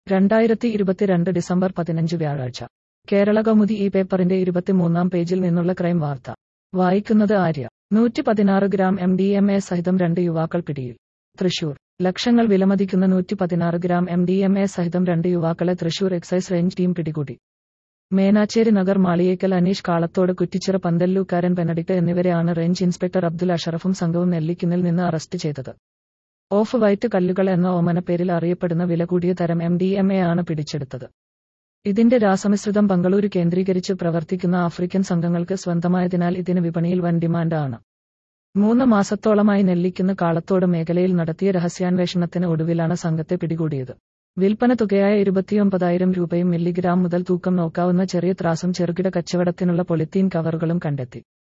രണ്ടായിരത്തി ഇരുപത്തിരണ്ട് ഡിസംബർ പതിനഞ്ച് വ്യാഴാഴ്ച കേരള കൗമുദി ഈ പേപ്പറിന്റെ ഇരുപത്തിമൂന്നാം പേജിൽ നിന്നുള്ള ക്രൈം വാർത്ത വായിക്കുന്നത് ആര്യ നൂറ്റി പതിനാറ് gram M D M A സഹിതം രണ്ട് യുവാക്കൾ പിടിയിൽ തൃശൂർ ലക്ഷങ്ങൾ വിലമതിക്കുന്ന നൂറ്റി പതിനാറ് gram M D M A സഹിതം രണ്ട് യുവാക്കളെ തൃശൂർ എക്സൈസ് റേഞ്ച് ടീം പിടികൂടി മേനാച്ചേരി നഗർ മാളിയേക്കൽ അനീഷ് കാളത്തോട് കുറ്റിച്ചിറ പന്തല്ലൂക്കാരൻ ബെനഡിക്ട് എന്നിവരെയാണ് റേഞ്ച് ഇൻസ്പെക്ടർ അബ്ദുൽ അഷറഫും സംഘവും നെല്ലിക്കുന്നിൽ നിന്ന് അറസ്റ്റ് ചെയ്തത് ഓഫ് വൈറ്റ് കല്ലുകൾ എന്ന ഓമനപ്പേരിൽ അറിയപ്പെടുന്ന വില കൂടിയ തരം എം ഡി എം എ ആണ് പിടിച്ചെടുത്തത് ഇതിന്റെ രാസമിശ്രിതം ബംഗളൂരു കേന്ദ്രീകരിച്ച് പ്രവർത്തിക്കുന്ന ആഫ്രിക്കൻ സംഘങ്ങൾക്ക് സ്വന്തമായതിനാൽ ഇതിന് വിപണിയിൽ വൻ ഡിമാൻഡ് ആണ് മൂന്ന് മാസത്തോളമായി നെല്ലിക്കുന്ന കാളത്തോട് മേഖലയിൽ നടത്തിയ രഹസ്യാന്വേഷണത്തിന് ഒടുവിലാണ് സംഘത്തെ പിടികൂടിയത് വിൽപ്പന തുകയായ ഇരുപത്തിയൊമ്പതായിരം രൂപയും മില്ലിഗ്രാം മുതൽ തൂക്കം നോക്കാവുന്ന ചെറിയ ത്രാസും ചെറുകിട കച്ചവടത്തിനുള്ള പൊളിത്തീൻ കവറുകളും കണ്ടെത്തി